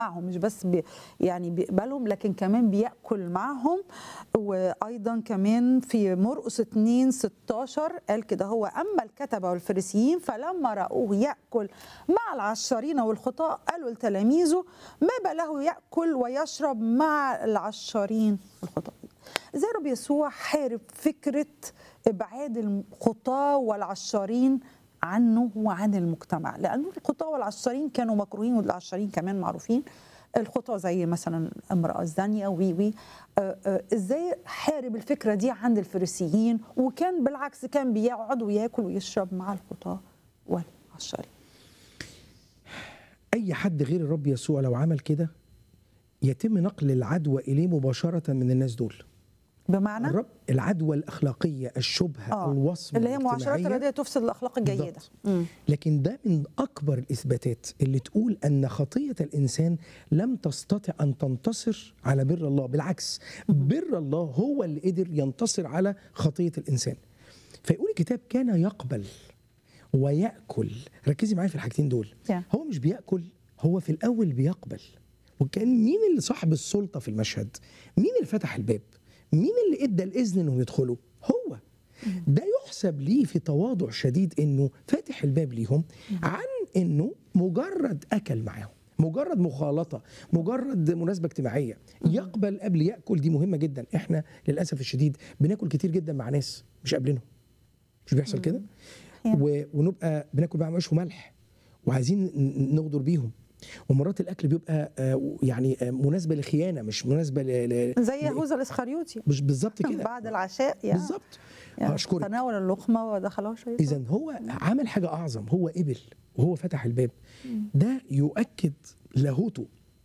معهم مش بس بي يعني بيقبلهم لكن كمان بياكل معهم وايضا كمان في مرقس 2 16 قال كده هو اما الكتبه والفريسيين فلما راوه ياكل مع العشارين والخطاة قالوا لتلاميذه ما بله ياكل ويشرب مع العشارين والخطاة ازاي رب يسوع حارب فكره ابعاد الخطاة والعشارين عنه وعن المجتمع لأن الخطاة والعشارين كانوا مكروهين والعشارين كمان معروفين الخطاة زي مثلا امرأة الزانية وي وي آه، آه، ازاي حارب الفكرة دي عند الفريسيين وكان بالعكس كان بيقعد وياكل ويشرب مع الخطاة والعشارين اي حد غير الرب يسوع لو عمل كده يتم نقل العدوى اليه مباشره من الناس دول بمعنى الرب العدوى الاخلاقيه الشبهه آه، الوصمه اللي هي معاشرات الاجتماعية، الرديئة تفسد الأخلاق الجيدة بالضبط. مم. لكن ده من اكبر الاثباتات اللي تقول ان خطيه الانسان لم تستطع ان تنتصر على بر الله بالعكس بر الله هو اللي قدر ينتصر على خطيه الانسان فيقول الكتاب كان يقبل ويأكل ركزي معايا في الحاجتين دول Yeah. هو مش بيأكل هو في الأول بيقبل وكان مين اللي صاحب السلطة في المشهد مين اللي فتح الباب مين اللي ادى الإذن انهم يدخلوا هو ده يحسب ليه في تواضع شديد انه فاتح الباب ليهم عن انه مجرد اكل معاهم مجرد مخالطه مجرد مناسبه اجتماعيه يقبل قبل ياكل دي مهمه جدا احنا للاسف الشديد بناكل كتير جدا مع ناس مش قابلينهم مش بيحصل كده أحيانا. و- ونبقى بناكل بقى عيش وملح وعايزين ن- نغدر بيهم ومرات الاكل بيبقى آه، يعني آه، مناسبه لخيانه مش مناسبه ل... ل... زي ل- يهوذا الإسخريوطي مش بالظبط كده بعد العشاء يعني بالظبط يعني اشكرك تناول اللقمة ودخلها شيطان اذا هو عمل حاجه اعظم هو قبل وهو فتح الباب ده يؤكد لاهوته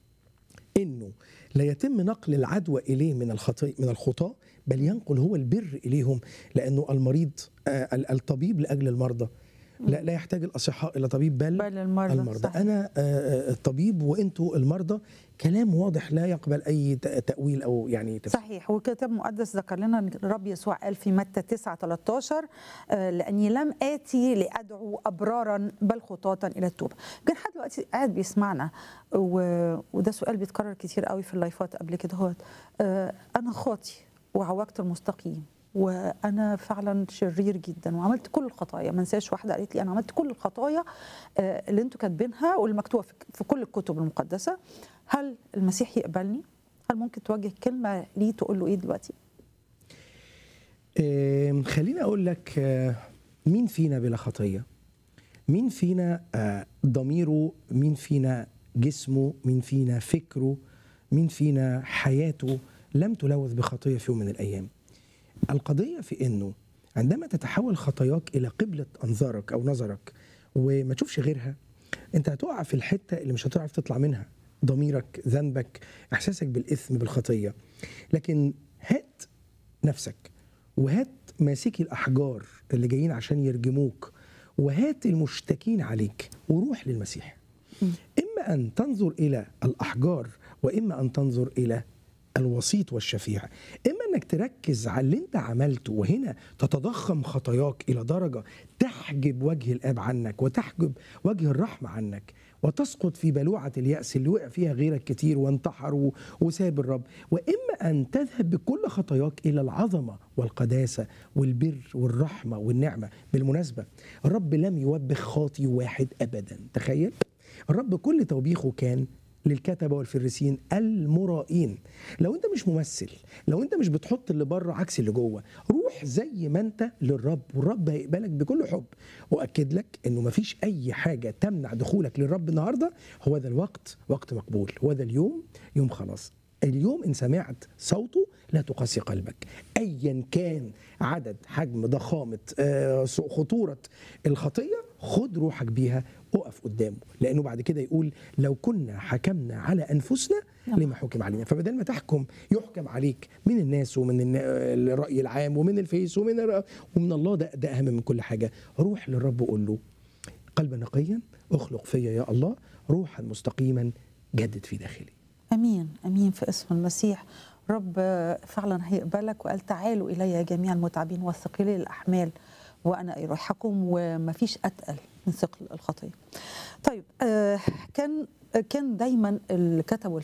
انه لا يتم نقل العدوى اليه من الخطي من الخطاه بل ينقل هو البر اليهم لانه المريض آه ال- الطبيب لاجل المرضى لا لا يحتاج الاصحاء الى طبيب بل, بل المرضى المرضى صحيح. انا آه، آه، الطبيب وانتوا المرضى كلام واضح لا يقبل اي ت- تاويل او يعني تفسير صحيح والكتاب المقدس ذكر لنا ان الرب يسوع قال في متى 9 13 آه، لاني لم اتي لادعو ابرارا بل خطاة الى التوبه. كان حد دلوقتي قاعد بيسمعنا و... وده سؤال بيتكرر كتير قوي في اللايفات قبل كده هو آه، انا خاطي وعوجت المستقيم وانا فعلا شرير جدا وعملت كل الخطايا ما انساش واحده قالت لي انا عملت كل الخطايا آه، اللي انتوا كاتبينها واللي مكتوبه في- في كل الكتب المقدسه هل المسيح يقبلني؟ هل ممكن توجه كلمه ليه تقول له ايه دلوقتي؟ آم، خليني اقول لك آه، مين فينا بلا خطيه مين فينا آه، ضميره مين فينا جسمه مين فينا فكره مين فينا حياته لم تلوث بخطيه في يوم من الايام القضيه في انه عندما تتحول خطاياك الى قبله انظارك او نظرك وما تشوفش غيرها انت هتقع في الحته اللي مش هتعرف تطلع منها ضميرك ذنبك احساسك بالاثم بالخطيه لكن هات نفسك وهات ماسكي الاحجار اللي جايين عشان يرجموك وهات المشتكين عليك وروح للمسيح اما ان تنظر الى الاحجار واما ان تنظر الى الوسيط والشفيع اما انك تركز على اللي انت عملته وهنا تتضخم خطاياك الى درجه تحجب وجه الاب عنك وتحجب وجه الرحمه عنك وتسقط في بلوعه الياس اللي وقع فيها غيرك كتير وانتحر و- وساب الرب واما ان تذهب بكل خطاياك الى العظمه والقداسه والبر والرحمه والنعمه بالمناسبه الرب لم يوبخ خاطي واحد ابدا تخيل الرب كل توبيخه كان للكتبة والفريسين المرائين لو انت مش ممثل لو انت مش بتحط اللي بره عكس اللي جوه روح زي ما انت للرب والرب هيقبلك بكل حب واكد لك انه مفيش اي حاجه تمنع دخولك للرب النهارده هو ذا الوقت وقت مقبول هو ذا اليوم يوم خلاص اليوم ان سمعت صوته لا تقاسي قلبك ايا كان عدد حجم ضخامه آه، خطوره الخطيه خد روحك بيها اقف قدامه لانه بعد كده يقول لو كنا حكمنا على انفسنا لما حكم علينا فبدل ما تحكم يحكم عليك من الناس ومن النا- الراي العام ومن الفيس ومن الر- ومن الله ده, ده اهم من كل حاجه روح للرب وقول له قلبا نقيا اخلق فيا يا الله روحا مستقيما جدد في داخلي امين امين في اسم المسيح رب فعلا هيقبلك وقال تعالوا الي جميع المتعبين والثقيلي الاحمال وانا اريحكم ومفيش اتقل من ثقل الخطيه. طيب آه كان كان دايما الكتب